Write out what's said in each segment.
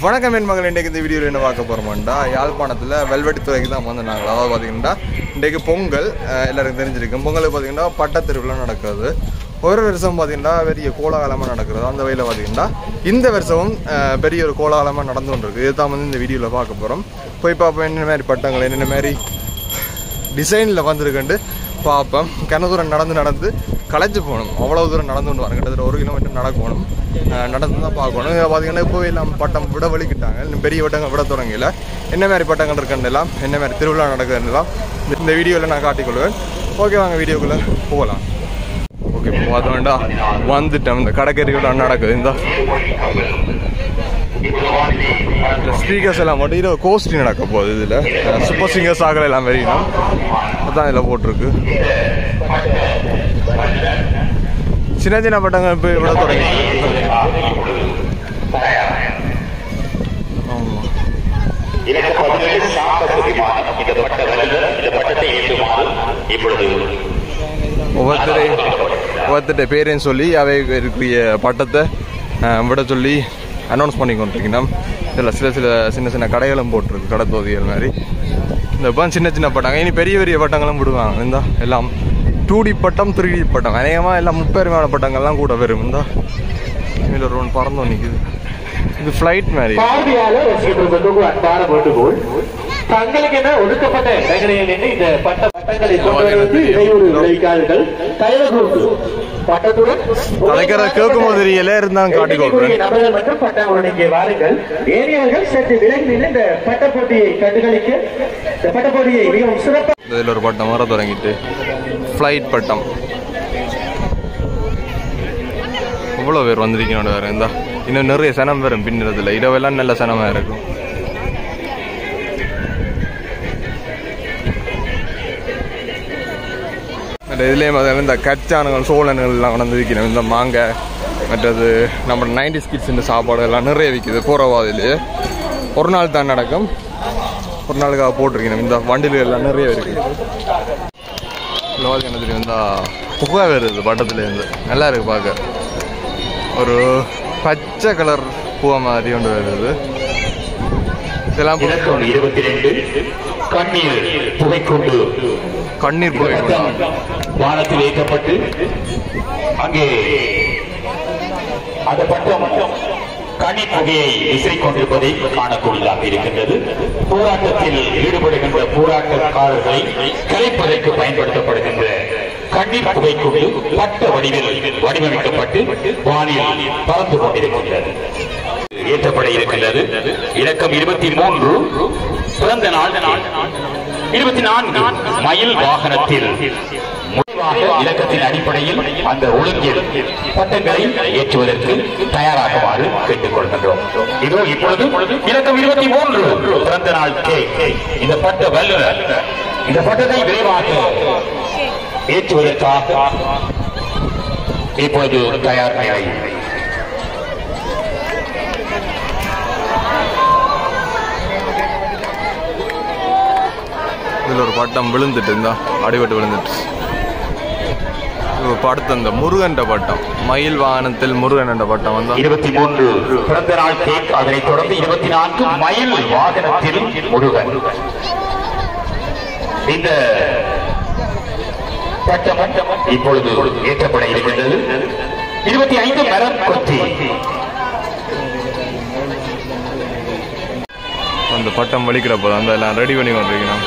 வணக்கம் என் மகள் இன்றைக்கு இந்த வீடியோவில் என்ன பார்க்க போகிறோம்டா யாழ்ப்பாணத்தில் வெல்வெட்டித்துறைக்கு தான் வந்து நாங்கள் அதாவது பார்த்தீங்கன்னா இன்றைக்கு பொங்கல் அஹ், எல்லாருக்கும் தெரிஞ்சிருக்கும் பொங்கலுக்கு பார்த்தீங்கன்னா பட்டத்திருவிழா நடக்குது ஒரு வருஷம் பார்த்தீங்கன்னா பெரிய கோலாகலமாக நடக்கிறது அந்த வகையில் பார்த்தீங்கன்னா இந்த வருஷமும் அஹ், பெரிய ஒரு கோலாகலமாக நடந்து கொண்டிருக்கு இதுதான் வந்து இந்த வீடியோவில் பார்க்க போகிறோம் போய் பார்ப்போம் என்னென்ன மாதிரி பட்டங்கள் என்னென்ன மாதிரி டிசைனில் வந்திருக்குன்ட்டு பார்ப்போம் கிண தூரம் நடந்து நடந்து களைச்சு போகணும் அவ்வளோ தூரம் நடந்து கொண்டு வரேன் கிட்டத்தட்ட ஒரு கிலோமீட்டர் நடக்கணும் அஹ் நடந்து தான் பார்க்கணும் இதை பார்த்தீங்கன்னா இப்போ எல்லாம் பட்டம் விட வலிக்கிட்டாங்க இன்னும் பெரிய வட்டங்கள் விட தொடங்கல என்ன மாதிரி பட்டங்கள் இருக்குன்னு எல்லாம் என்ன மாதிரி திருவிழா நடக்குதுன்னு எல்லாம் இந்த- இந்த வீடியோவில் நான் காட்டிக்கொள்வேன் ஓகே வாங்க வீடியோக்குள்ளே போகலாம் ஓகே பார்த்த வேண்டாம் வந்துட்டேன் இந்த கடைக்கறிவிழா நடக்குது இந்த இந்த ஸ்பீக்கர்ஸ் எல்லாம் மட்டும் இது கோஸ்டி நடக்க போகுது இதில் சூப்பர் சிங்கர்ஸ் ஆகல எல்லாம் வெறியணும் அதான் இதில் போட்டிருக்கு சின்ன சின்ன பட்டங்கள் இப்போ விட தொடங்கி ஆமாம் இலக்க பதினேழு சாம்பத்து விமானம் இந்த பட்ட வருது இந்த பட்டத்தை ஏற்றுமாறு இப்பொழுது ஒவ்வொருத்தரை ஒவ்வொருத்தருடைய பேரையும் சொல்லி அவை இருக்கிற பட்டத்தை அஹ், விட சொல்லி அனௌன்ஸ் பண்ணி கொண்டிருக்கணும் இதில் சில சில சின்ன சின்ன கடைகளும் போட்டிருக்கு கடை தொகுதிகள் மாதிரி இந்த இப்போ சின்ன சின்ன பட்டங்க இனி பெரிய பெரிய பட்டங்களும் விடுவாங்க இந்த எல்லாம் டூ டி பட்டம் த்ரீ டி பட்டம் அநேகமாக எல்லாம் முப்பெருமையான பட்டங்கள்லாம் கூட வரும் இந்த இதில் ஒரு ஒன்று பறந்து நிற்குது இது ஃப்ளைட் மாதிரி பார்வையாளர் ரசிகர்களுக்கு அன்பான வேண்டுகோள் தங்களுக்கு என ஒதுக்கப்பட்ட இடங்களில் நின்று இந்த பட்ட பட்டங்களை கொண்டு வருவது இடையூறு விளைவிக்காதீர்கள் தயவு கூர்ந்து பட்டத்துடன் கலைக்கிற கேட்கும் போது தெரியல இருந்தாலும் காட்டிக்கொள்றேன் எண்ணிக்கைக்குரிய நபர்கள் மற்றும் பட்டங்களுடன் இங்கே வாருங்கள் ஏனையவர்கள் சற்று விலகி நின்று இந்த பட்ட போட்டியை கண்டுகளிக்க இந்த பட்ட போட்டியை மிகவும் சிறப்பாக இதில் ஒரு பட்டம் வர தொடங்கிட்டு ஃப்ளைட் பட்டம் இவ்வளோ பேர் வந்திருக்கணும் வேறு இருந்தா இன்னும் நிறைய சனம் வரும் பின்னுறதுல இரவெல்லாம் நல்ல சனமாக இருக்கும் மற்ற இதுலேயும் பார்த்தீங்கன்னா இந்த கச்சானுகள் சோழனுகள் எல்லாம் கொண்டு வந்து விற்கணும் இந்த மாங்காய் மற்றது நம்ம நைன்டி ஸ்கிட்ஸ் இந்த சாப்பாடு எல்லாம் நிறைய விற்கிது போகிறவாதிலேயே ஒரு நாள் தான் நடக்கும் ஒரு நாளுக்காக போட்டிருக்கணும் இந்த வண்டிகள் எல்லாம் நிறைய இருக்கு லோதி என்ன தெரியும் இந்த புகை வருது பட்டத்துலேருந்து நல்லா இருக்கு பார்க்க ஒரு பச்சை கலர் பூவை மாதிரி ஒன்று வருது இதெல்லாம் இலக்கம் இருபத்தி ரெண்டு கண்ணீர் புகைக்கொண்டு கண்ணீர் புகை பட்டம் வானத்தில் ஏற்றப்பட்டு அங்கே அந்த பட்டம் கண்ணீர் புகையை விசிறிக் கொண்டிருப்பதை காணக்கூடியதாக இருக்கின்றது போராட்டத்தில் ஈடுபடுகின்ற போராட்டக்காரர்களை கலைப்பதற்கு பயன்படுத்தப்படுகின்ற கண்ணீர் புகை கொண்டு பட்ட வடிவில் வடிவமைக்கப்பட்டு வானில் பறந்து கொண்டிருக்கின்றது ஏற்றப்பட இருக்கின்றது இலக்கம் இருபத்தி மூன்று பிறந்த நாள் இருபத்தி நான்கு மயில் வாகனத்தில் முடிவாக இலக்கத்தின் அடிப்படையில் அந்த ஒழுங்கில் பட்டங்களை ஏற்றுவதற்கு தயாராகுமாறு கேட்டுக் கொள்கின்றோம் இதோ இப்பொழுது இலக்கம் இருபத்தி மூன்று பிறந்த நாள் கேக் இந்த பட்ட வல்லுநர் இந்த பட்டத்தை விரைவாக ஏற்றுவதற்காக இப்பொழுது தயார் நிலை இதில் ஒரு பட்டம் விழுந்துட்டு இருந்தா அடிபட்டு விழுந்துட்டு இப்போ அடுத்து அந்த முருகன்ற பட்டம் மயில் வாகனத்தில் முருகன் என்ற பட்டம் வந்தா இருபத்தி மூன்று பிறந்த நாள் கேக் அதனைத் தொடர்ந்து இருபத்தி நான்கு மயில் வாகனத்தில் முருகன் இந்த பட்டம் இப்பொழுது ஏற்றப்பட இருக்கின்றது இருபத்தி ஐந்து மரம் கொத்தி அந்த பட்டம் வலிக்கிற போது அந்த எல்லாம் ரெடி பண்ணி கொண்டிருக்கணும்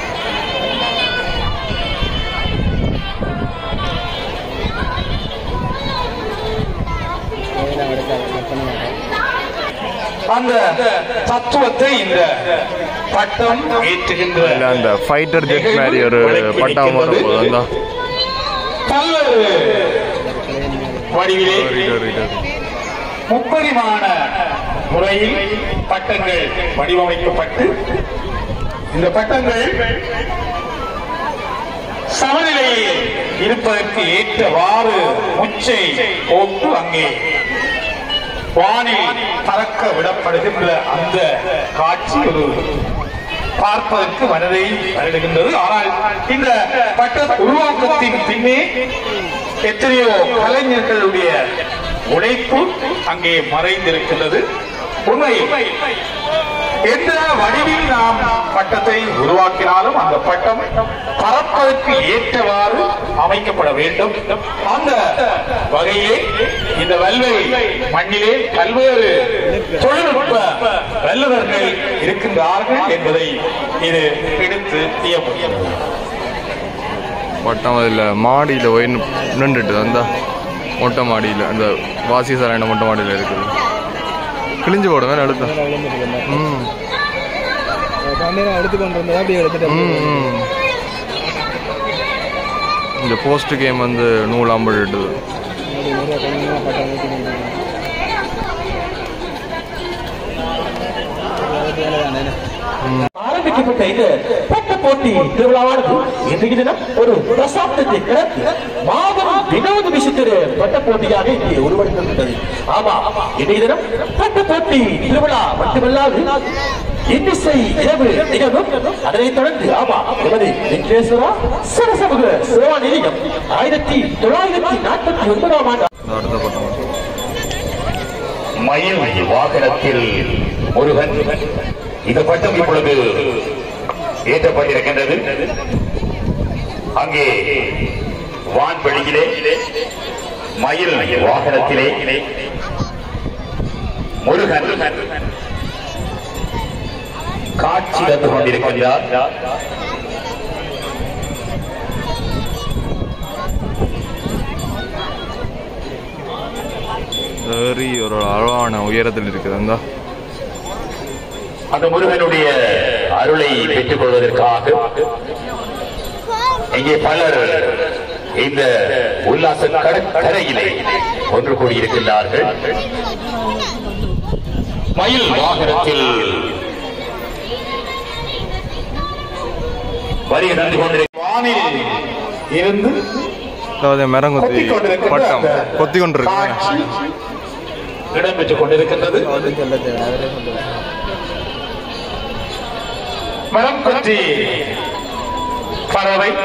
அந்த தத்துவத்தை இந்த பட்டம் ஏற்றுகின்ற இல்லை அந்த ஃபைட்டர் ஜெட் மாதிரி ஒரு பட்டம் வர போது அந்த பல்வேறு வடிவிலே முப்பரிமாண முறையில் பட்டங்கள் வடிவமைக்கப்பட்டு இந்த பட்டங்கள் சமநிலையில் இருப்பதற்கு ஏற்றவாறு முச்சை போட்டு அங்கே வானில் பறக்க விடப்படுகின்ற அந்த காட்சி ஒரு பார்ப்பதற்கு மனதை வருடுகின்றது ஆனால் இந்த பட்ட உருவாக்கத்தின் பின்னே எத்தனையோ கலைஞர்களுடைய உழைப்பு அங்கே மறைந்திருக்கின்றது உண்மையில் எந்த வடிவில் நாம் பட்டத்தை உருவாக்கினாலும் அந்த பட்டம் பறப்பதற்கு ஏற்றவாறு அமைக்கப்பட வேண்டும் அந்த வகையிலே இந்த வல்வை மண்ணிலே பல்வேறு தொழில்நுட்ப வல்லுநர்கள் இருக்கின்றார்கள் என்பதை இது எடுத்து செய்ய முடியும் பட்டம் அதில் மாடியில் போய் நின்றுட்டு அந்த மொட்டை மாடியில் அந்த வாசி சராயண மொட்டை மாடியில் இருக்குது கிழிஞ்சு போட வேணும் எடுத்தா ம் கேமரா எடுத்து கொண்டு வந்தா அப்படியே எடுத்துட்டு ம், ம். இந்த போஸ்ட் கேம் வந்து நூலாம்பல் இட்டுது அப்படியே நிறைய குழந்தைங்க பட்டம் ஊற்றிட்டு ஆரம்பிக்கப்பட்ட இந்த பட்ட போட்டி திருவிழாவானது இன்றைய தினம் ஒரு பிரசாப்தத்தை கடந்து மாபெரும் வினோத விசித்திர பட்ட போட்டியாக இங்கே உருவெடுத்திருக்கிறது ஆமா இன்றைய தினம் பட்ட போட்டி திருவிழா மட்டுமல்லாது இன்னிசை இரவு நிகழ்வும் அதனைத் தொடர்ந்து ஆமா எமது வெங்கடேஸ்வரா சரசமுக சேவா நிலையம் ஆயிரத்தி தொள்ளாயிரத்தி நாற்பத்தி ஒன்பதாம் ஆண்டு இந்த அடுத்த பட்டம் மயில் வாகனத்தில் முருகன் இந்த பட்டம் இப்பொழுது ஏற்றப்பட்டிருக்கின்றது அங்கே வான்வெளியிலே மயில் வாகனத்திலே முருகன் காட்சி தந்து கொண்டிருக்கின்றார் ஏறி ஒரு அளவான உயரத்தில் இருக்குது அந்த அந்த முருகனுடைய அருளை பெற்றுக் கொள்வதற்காக இங்கே பலர் இந்த உல்லாச கடற்கரையிலே ஒன்று கூடியிருக்கின்றார்கள் மயில் வாகனத்தில் வருகை தந்து கொண்டிருக்க வானில் இருந்து அதாவது மரங்குத்தி கொத்திக் கொண்டிருக்கின்ற பட்டம் அந்த கொத்தி கொண்டிருக்கு காட்சி இடம்பெற்றுக் கொண்டிருக்கின்றது சொல்ல தேவை அவரே சொல்லுவாங்க மரம் கொத்தி பறவை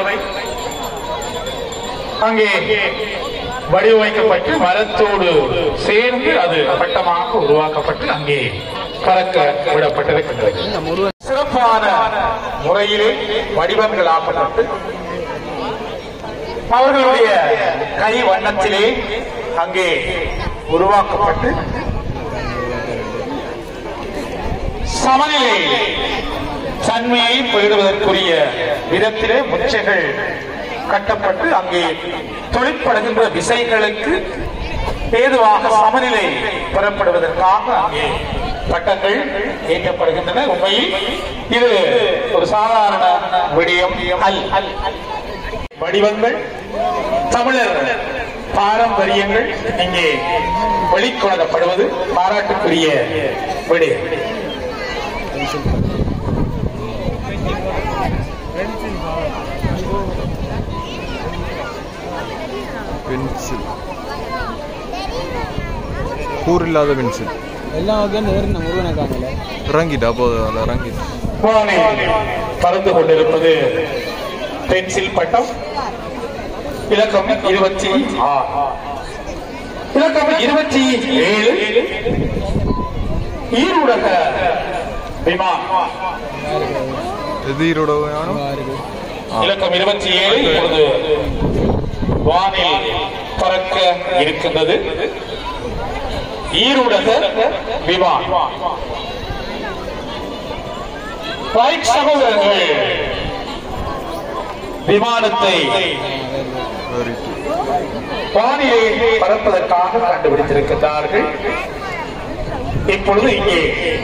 அங்கே வடிவமைக்கப்பட்டு மரத்தோடு சேர்ந்து அது பட்டமாக உருவாக்கப்பட்டு அங்கே பறக்க விடப்பட்டிருக்கின்றது இந்த முருகன் சிறப்பான முறையிலே வடிவங்கள் ஆக்கப்பட்டு அவர்களுடைய கை வண்ணத்திலே அங்கே உருவாக்கப்பட்டு சமநிலை தன்மையை பேடுவதற்குரிய விதத்திலே முச்சைகள் கட்டப்பட்டு அங்கே தொழிற்படுகின்ற விசைகளுக்கு ஏதுவாக சமநிலை பெறப்படுவதற்காக அங்கே பட்டங்கள் ஏற்றப்படுகின்றன உண்மையில் இது ஒரு சாதாரண விடயம் அல் அல் வடிவங்கள் தமிழர் பாரம்பரியங்கள் இங்கே வெளிக்கொணரப்படுவது பாராட்டுக்குரிய விடயம் பென்சில் கூர் இல்லாத பென்சில் எல்லாம் ஓகே ஏறின முருகன் இருக்காங்கல்ல இறங்கிட்டா போதும் அதில் இறங்கிட்டு வானில் பறந்து கொண்டிருப்பது பென்சில் பட்டம் இலக்கம் இருபத்தி ஆறு இலக்கம் இருபத்தி ஏழு ஈருடக விமானம் எது ஈரோட வேணும் இருக்கு இலக்கம் இருபத்தி ஏழு இப்பொழுது வானில் பறக்க இருக்கின்றது ஈருடக விமானம் ரைட் சகோதரர்கள் விமானத்தை வெரி வானிலை பறப்பதற்காக கண்டுபிடித்திருக்கிறார்கள் இப்பொழுது இங்கே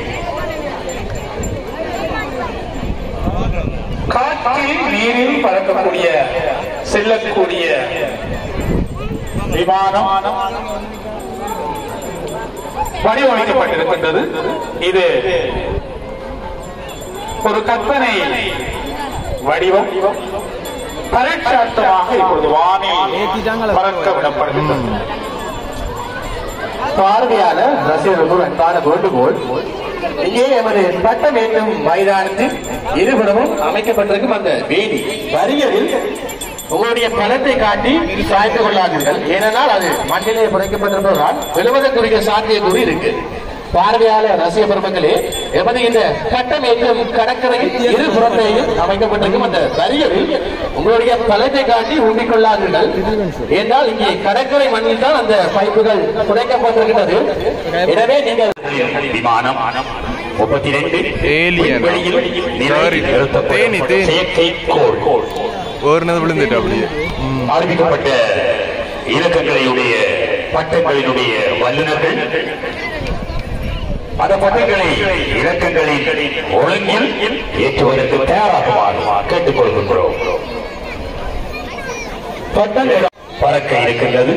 காற்றில் நீரில் பறக்கக்கூடிய செல்லக்கூடிய விமானம் வடிவமைக்கப்பட்டிருக்கின்றது இது ஒரு கற்பனை வடிவம் பரட்சார்த்தமாக இப்பொழுது வானில் பறக்க விடப்படுகின்றது பார்வையாள ரசிகர்கள் அன்பான வேண்டுகோள் இங்கே எமது பட்டம் ஏற்றும் மைதானத்தில் இருபுறமும் அமைக்கப்பட்டிருக்கும் அந்த வேலி வரியலில் உங்களுடைய பணத்தை காட்டி சாய்ந்து கொள்ளாதீர்கள் ஏனென்றால் அது மண்ணிலே புதைக்கப்பட்டிருப்பதால் விழுவதற்குரிய சாத்தியக்கூறு இருக்கு பார்வையாளர் ரசிக பெருமக்களே எமது இந்த கட்டமைக்கும் கடற்கரையில் இரு புறத்தையும் அமைக்கப்பட்டிருக்கும் அந்த வரிகளில் உங்களுடைய தலைமை காட்டி ஊண்டிக்கொள்ளாதீர்கள் ஏனால் இங்கே கடற்கரை மண்ணில் தான் அந்த பைப்புகள் புதைக்கப்பட்டிருக்கிறது எனவே நீங்கள் விமானம் முப்பத்தி ரெண்டு Alien. Sorry. தேனி, தேனி. செயற்கைக்கோள் ஒரு விழுந்துட்டு அப்படியே அறிவிக்கப்பட்ட இலக்கங்களையுடைய பட்டங்களினுடைய வல்லுநர்கள் அந்த பட்டங்களை இலக்கங்களின் ஒழுங்கில் ஏற்றுவதற்கு தயாராகுமாறு கேட்டுக்கொள்கின்றோம் பட்டங்கள் பறக்க இருக்கின்றது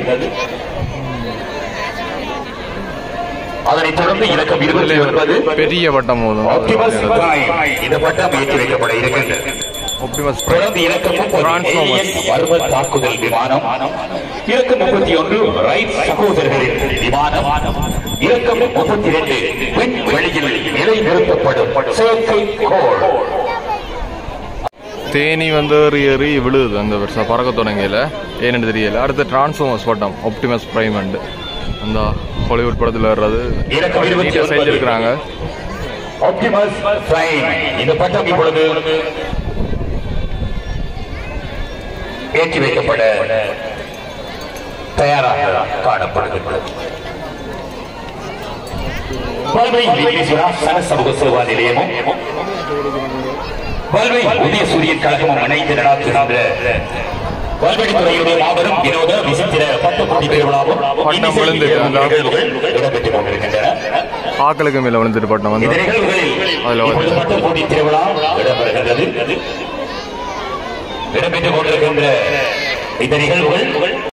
அதனைத் தொடர்ந்து இலக்கம் இருபத்தி ஒன்பது பெரிய வட்டம் போதும் ஆப்டிமஸ் பிரைம் இந்த பட்டம் ஏற்றி வைக்கப்பட இருக்கின்றது ஆப்டிமஸ் தொடர்ந்து இலக்கம் முப்பது Transformers. alien பருவ தாக்குதல் விமானம் இலக்கம் முப்பத்தி ஒன்று ரைட் சகோதரர்களின் விமானம் இலக்கம் முப்பத்தி ரெண்டு பெண் வெளியில் நிலை நிறுத்தப்படும் செயற்கைக்கோள் தேனி வந்து ஏறி ஏறி விழுது அந்த வருஷம் பறக்க தொடங்கல ஏன்னு தெரியல அடுத்து டிரான்ஸ்ஃபார்மர்ஸ் பட்டம் ஆப்டிமஸ் பிரைம் அண்டு அந்த ஹாலிவுட் படத்தில் வர்றது இலக்கம் இருபத்தி நீட்டா ஒன்பது. செஞ்சிருக்கிறாங்க ஆப்டிமஸ் பிரைம் இந்த பட்டம் இப்பொழுது ஏற்றி வைக்கப்பட தயாராக காணப்படுகின்றது பல்வை விக்னேஸ்வரா சன சமூக சேவா நிலையமும் பல்வை உதய சூரியன் கழகமும் இணைந்து நடாத்துகின்ற பல்வெளித்துறையுடைய மாபெரும் வினோத விசித்திர பட்டு போட்டி திருவிழாவும் பட்டம் விழுந்தது. அந்த நிகழ்வுகள் இடம்பெற்றுக் கொண்டிருக்கின்றன ஆக்களுக்கு மேல விழுந்துட்டு பட்டம் இந்த வந்து நிகழ்வுகளில் அதுல வந்து- இப்பொழுது பட்டு போட்டி திருவிழா இடம்பெறுகின்றது இடம்பெற்றுக் கொண்டிருக்கின்ற இந்த நிகழ்வுகள்